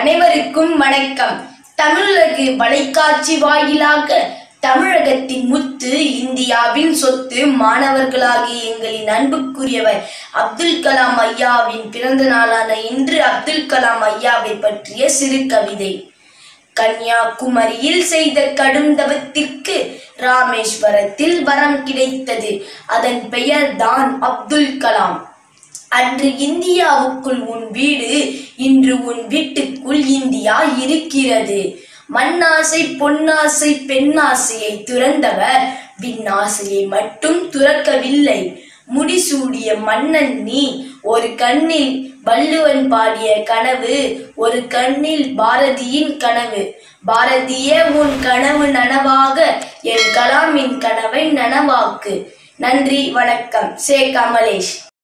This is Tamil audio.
அனைவருக்கும் வணக்கம் தமிழுலகு வலைக்காட்சி வாயிலாக தமிழகத்தின் முத்து இந்தியாவின் சொத்து மாணவர்களாகிய எங்களின் அன்புக்குரியவர் அப்துல் கலாம் ஐயாவின் பிறந்த நாளான இன்று அப்துல் கலாம் ஐயாவை பற்றிய சிறு கவிதை கன்னியாகுமரியில் செய்த கடும் தவத்திற்கு ராமேஸ்வரத்தில் வரம் கிடைத்தது அதன் பெயர் தான் அப்துல் கலாம் அன்று இந்தியாவுக்குள் உன் வீடு இன்று உன் வீட்டுக்குள் இந்தியா இருக்கிறது மண்ணாசை பொன்னாசை பெண்ணாசையை துறந்தவர் விண்ணாசையை மட்டும் துறக்கவில்லை முடிசூடிய மன்னன் நீ ஒரு கண்ணில் வள்ளுவன் பாடிய கனவு ஒரு கண்ணில் பாரதியின் கனவு பாரதிய உன் கனவு நனவாக என் கலாமின் கனவை நனவாக்கு நன்றி வணக்கம் சே கமலேஷ்